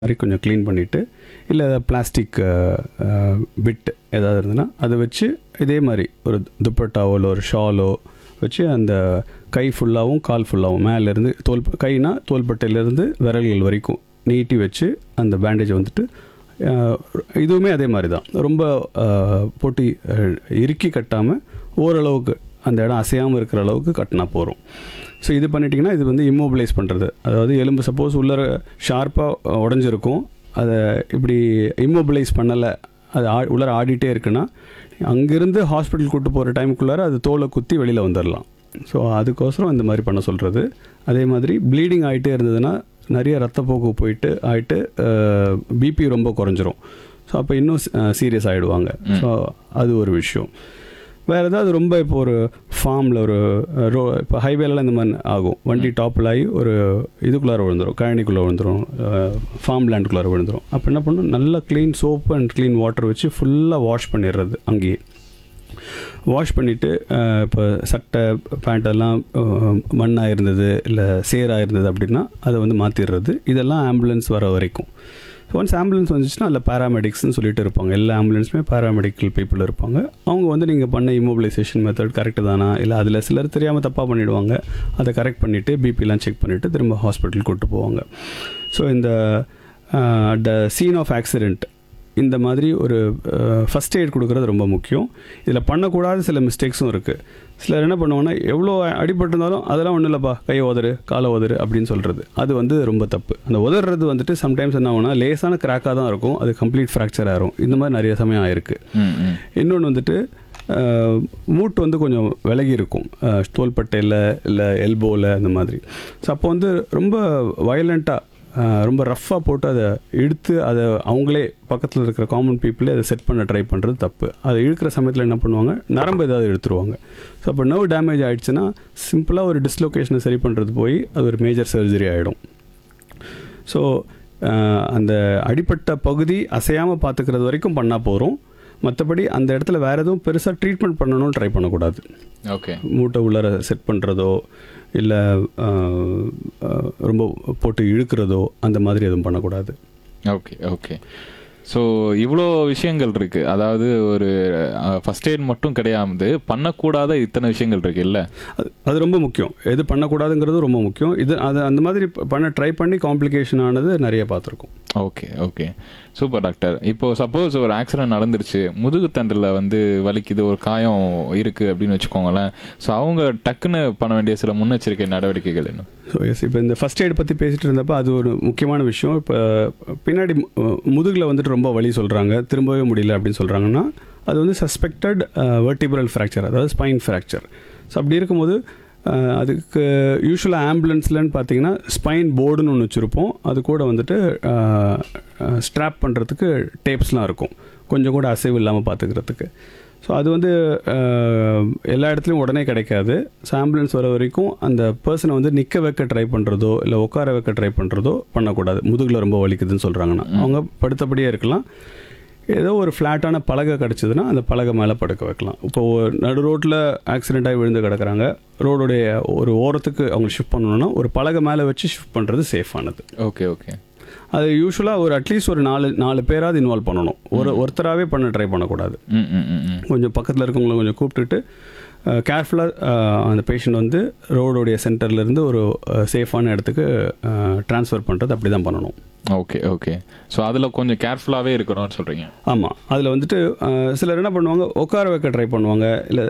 மாதிரி கொஞ்சம் க்ளீன் பண்ணிவிட்டு இல்லை ஏதாவது பிளாஸ்டிக் பிட் ஏதாவது இருந்ததுன்னா அதை வச்சு இதே மாதிரி ஒரு துப்பட்டாவோ இல்லை ஒரு ஷாலோ வச்சு அந்த கை ஃபுல்லாகவும் கால் ஃபுல்லாகவும் மேலேருந்து தோல் கைனா தோள்பட்டையிலேருந்து விரல்கள் வரைக்கும் நீட்டி வச்சு அந்த பேண்டேஜை வந்துட்டு அஹ், இதுவுமே அதே மாதிரி தான் ரொம்ப அஹ், போட்டு அஹ், இறுக்கி கட்டாமல் ஓரளவுக்கு அந்த இடம் அசையாமல் இருக்கிற அளவுக்கு கட்டினா போகிறோம் ஸோ இது பண்ணிட்டிங்கன்னா இது வந்து இம்மோபிலைஸ் பண்ணுறது அதாவது எலும்பு சப்போஸ் உள்ளர ஷார்ப்பாக உடஞ்சிருக்கும் அதை இப்படி இம்மோபிலைஸ் பண்ணலை அது ஆ உள்ளர ஆடிட்டே இருக்குன்னா அங்கேருந்து ஹாஸ்பிட்டல் கூட்டு போகிற டைமுக்குள்ளார அது தோலை குத்தி வெளியில் வந்துடலாம் ஸோ அதுக்கோசரம் இந்த மாதிரி பண்ண சொல்கிறது அதே மாதிரி ப்ளீடிங் ஆகிட்டே இருந்ததுன்னா நிறைய ரத்தப்போக்கு போயிட்டு ஆகிட்டு பிபி ரொம்ப குறைஞ்சிரும் ஸோ அப்போ இன்னும் சீரியஸ் ஆகிடுவாங்க ஸோ அது ஒரு விஷயம் வேறு ஏதாவது ரொம்ப இப்போ ஒரு ஃபார்மில் ஒரு அஹ், ரோ இப்போ ஹைவேலலாம் இந்த மாதிரி ஆகும் வண்டி டாப்பில் ஆகி ஒரு இதுக்குள்ளார விழுந்துரும் கழனிக்குள்ளே விழுந்துரும் ஃபார்ம் லேண்டுக்குள்ளார விழுந்துரும் அப்போ என்ன பண்ணணும் நல்லா clean soap and clean water வச்சு ஃபுல்லாக வாஷ் பண்ணிடுறது அங்கேயே வாஷ் பண்ணிவிட்டு இப்போ சட்டை பேண்ட் எல்லாம் மண்ணாக இருந்தது இல்லை சேராக இருந்தது அப்படின்னா அதை வந்து மாற்றிடுறது இதெல்லாம் ஆம்புலன்ஸ் வர வரைக்கும் ஒன்ஸ் ஆம்புலன்ஸ் வந்துச்சுன்னா அதில் பேராமெடிக்ஸ்னு சொல்லிட்டு இருப்பாங்க எல்லா ஆம்புலன்ஸுமே பேராமெடிக்கல் பீப்புள் இருப்பாங்க அவங்க வந்து நீங்கள் பண்ண இம்மோபிலைசேஷன் மெத்தட் கரெக்டு தானா இல்லை அதில் சிலர் தெரியாமல் தப்பாக பண்ணிவிடுவாங்க அதை கரெக்ட் பண்ணிவிட்டு பிபிலாம் செக் பண்ணிவிட்டு திரும்ப ஹாஸ்பிட்டல் கூட்டு போவாங்க ஸோ இந்த த சீன் ஆஃப் ஆக்சிடெண்ட் இந்த மாதிரி ஒரு ஃபஸ்ட் எய்ட் கொடுக்குறது ரொம்ப முக்கியம் இதில் பண்ணக்கூடாத சில மிஸ்டேக்ஸும் இருக்குது சிலர் என்ன பண்ணுவாங்கன்னா எவ்வளோ அடிபட்டிருந்தாலும் அதெல்லாம் ஒன்றும் இல்லைப்பா கையை உதறு காலை உதறு அப்படின்னு சொல்கிறது அது வந்து ரொம்ப தப்பு அந்த உதறது வந்துட்டு சம்டைம்ஸ் என்ன ஆகும்னா லேசான கிராக்காக தான் இருக்கும் அது கம்ப்ளீட் ஃப்ராக்சர் ஆயிரும் இந்த மாதிரி நிறைய சமயம் ஆயிருக்கு ம், ம். இன்னொன்று வந்துட்டு அஹ், மூட்டு வந்து கொஞ்சம் விலகி இருக்கும் அஹ், தோள்பட்டையில் இல்லை எல்போவில் அந்த மாதிரி ஸோ அப்போ வந்து ரொம்ப வயலண்ட்டாக ரொம்ப ரஃப்பாக போட்டு அதை இழுத்து அதை அவங்களே பக்கத்தில் இருக்கிற காமன் பீப்புளே அதை செட் பண்ண ட்ரை பண்ணுறது தப்பு அதை இழுக்கிற சமயத்தில் என்ன பண்ணுவாங்க நரம்பு ஏதாவது எடுத்துருவாங்க ஸோ அப்போ நர்வ் டேமேஜ் ஆயிடுச்சுன்னா சிம்பிளாக ஒரு டிஸ்லொகேஷனை சரி பண்ணுறது போய் அது ஒரு மேஜர் சர்ஜரி ஆகிடும் ஸோ அந்த அடிப்பட்ட பகுதி அசையாமல் பார்த்துக்கிறது வரைக்கும் பண்ணால் போகிறோம் மற்றபடி அந்த இடத்துல வேறு எதுவும் பெருசாக ட்ரீட்மெண்ட் பண்ணணும்னு ட்ரை பண்ணக்கூடாது ஓகே மூட்டை உள்ளார செட் பண்ணுறதோ இல்லை ரொம்ப போட்டு இழுக்கிறதோ அந்த மாதிரி எதுவும் பண்ணக்கூடாது ஓகே ஓகே ஸோ இவ்வளோ விஷயங்கள் இருக்கு அதாவது ஒரு ஃபர்ஸ்ட் எய்ட் மட்டும் கிடையாது பண்ணக்கூடாத இத்தனை விஷயங்கள் இருக்கு இல்ல அது அது ரொம்ப முக்கியம் எது பண்ணக்கூடாதுங்கிறது ரொம்ப முக்கியம் இது அது அந்த மாதிரி ப- பண்ண ட்ரை பண்ணி காம்ப்ளிகேஷன் ஆனது நிறைய பார்த்துருக்கோம் ஓகே ஓகே சூப்பர் டாக்டர் இப்போ சப்போஸ் ஒரு ஆக்சிடென்ட் நடந்துருச்சு முதுகு தண்டில் வந்து வலிக்குது ஒரு காயம் இருக்கு அப்படின்னு வச்சுக்கோங்களேன் ஸோ அவங்க டக்குன்னு பண்ண வேண்டிய சில முன்னெச்சரிக்கை நடவடிக்கைகள் என்ன ஸோ எஸ் இப்போ இந்த ஃபஸ்ட் எய்ட் பற்றி பேசிகிட்டு இருந்தப்போ அது ஒரு முக்கியமான விஷயம் இப்போ பின்னாடி முதுகில் வந்துட்டு ரொம்ப வலி சொல்கிறாங்க திரும்பவே முடியல அப்படின்னு சொல்கிறாங்கன்னா அது வந்து சஸ்பெக்டட் வெர்டிபரல் ஃப்ராக்சர் அதாவது ஸ்பைன் ஃப்ராக்சர் ஸோ அப்படி இருக்கும்போது அஹ், அதுக்கு யூஸ்வலாக ஆம்புலன்ஸ்லன்னு பார்த்தீங்கன்னா ஸ்பைன் போர்டுன்னு ஒன்று வச்சுருப்போம் அது கூட வந்துட்டு ஸ்ட்ராப் பண்ணுறதுக்கு டேப்ஸ்லாம் இருக்கும் கொஞ்சம் கூட அசைவு இல்லாமல் பார்த்துக்கிறதுக்கு ஸோ அது வந்து அஹ், எல்லா இடத்துலையும் உடனே கிடைக்காது ஸோ ஆம்புலன்ஸ் வர வரைக்கும் அந்த பர்சனை வந்து நிற்க வைக்க ட்ரை பண்ணுறதோ இல்லை உட்கார வைக்க ட்ரை பண்ணுறதோ பண்ணக்கூடாது முதுகில் ரொம்ப வலிக்குதுன்னு சொல்கிறாங்கன்னா அவங்க படுத்தபடியே இருக்கலாம் ஏதோ ஒரு ஃப்ளாட்டான பலகை கிடச்சிதுன்னா அந்த பலகை மேலே படுக்க வைக்கலாம் இப்போ ஒரு நடு ரோட்டில் ஆக்சிடென்ட் ஆகி விழுந்து கிடக்குறாங்க ரோடுடைய ஒரு ஓரத்துக்கு அவங்க ஷிஃப்ட் பண்ணணும்னா ஒரு பலகை மேலே வச்சு ஷிஃப்ட் பண்ணுறது சேஃபானது ஓகே ஓகே அது யூஸ்வலாக ஒரு அட்லீஸ்ட் ஒரு நாலு நாலு பேராவது இன்வால்வ் பண்ணணும் ஒரு ஒருத்தராகவே பண்ண ட்ரை பண்ணக்கூடாது ம் ம் ம் ம் கொஞ்சம் பக்கத்தில் இருக்கவங்கள கொஞ்சம் கூப்பிட்டுட்டு கேர்ஃபுல்லாக அந்த பேஷண்ட் வந்து ரோடோடைய சென்டர்லேருந்து ஒரு சேஃபான இடத்துக்கு ட்ரான்ஸ்ஃபர் பண்ணுறது அப்படி தான் பண்ணணும் ஓகே ஓகே ஸோ அதில் கொஞ்சம் கேர்ஃபுல்லாகவே இருக்கணும்னு சொல்கிறீங்க ஆமாம் அதில் வந்துட்டு அஹ், சிலர் என்ன பண்ணுவாங்க உட்கார வைக்க ட்ரை பண்ணுவாங்க இல்லை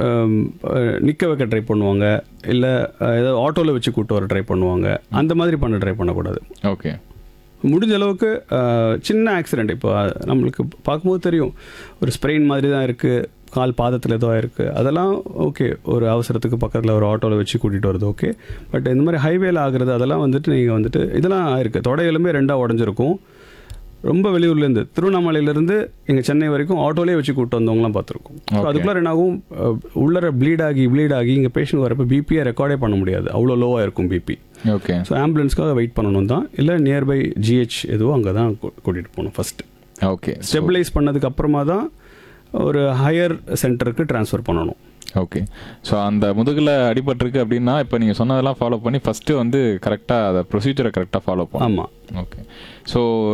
நிற்க வைக்க ட்ரை பண்ணுவாங்க இல்லை ஏதோ ஆட்டோவில் வச்சு கூட்டு வர ட்ரை பண்ணுவாங்க அந்த மாதிரி பண்ண ட்ரை பண்ணக்கூடாது ஓகே முடிஞ்ச அளவுக்கு அஹ், சின்ன ஆக்சிடெண்ட் இப்போ அஹ், நம்மளுக்கு பார்க்கும்போது தெரியும் ஒரு ஸ்ப்ரெயின் மாதிரி தான் இருக்குது கால் பாதத்தில் ஏதோ இருக்குது அதெல்லாம் ஓகே ஒரு அவசரத்துக்கு பக்கத்தில் ஒரு ஆட்டோவில் வச்சு கூட்டிகிட்டு வருது ஓகே பட் இந்த மாதிரி ஹைவேல ஆகுறது அதெல்லாம் வந்துட்டு நீங்கள் வந்துட்டு இதெல்லாம் இருக்குது தொடையிலுமே ரெண்டாக உடஞ்சிருக்கும் ரொம்ப வெளியூர்லேருந்து திருவண்ணாமலையிலேருந்து எங்கள் சென்னை வரைக்கும் ஆட்டோலேயே வச்சு கூப்பிட்டு வந்தவங்களாம் பார்த்துருக்கோம் ஸோ Okay. அதுக்குள்ளே என்னாகும் அஹ், உள்ளர ப்ளீட் ஆகி ப்ளீட் ஆகி இங்கே பேஷண்ட் வரப்போ பிபியை ரெக்கார்டே பண்ண முடியாது அவ்வளோ லோவாக இருக்கும் பிபி ஓகே ஸோ ஆம்புலன்ஸ்க்காக வெயிட் பண்ணணும் தான் இல்லை நியர்பை ஜிஹெச் எதுவோ அங்கே தான் கூட்டிகிட்டு போகணும் ஃபஸ்ட்டு ஓகே ஸ்டெபிளைஸ் பண்ணதுக்கு அப்புறமா தான் ஒரு ஹையர் சென்டருக்கு ட்ரான்ஸ்ஃபர் பண்ணணும் ஓகே ஸோ அந்த முதுகில் அடிபட்டிருக்கு அப்படின்னா இப்போ நீங்கள் சொன்னதெல்லாம் ஃபாலோ பண்ணி ஃபஸ்ட்டு வந்து கரெக்டாக அதை ப்ரொசீஜரை கரெக்டாக ஃபாலோ பண்ணணும் ஆமாம் ஓகே ஸோ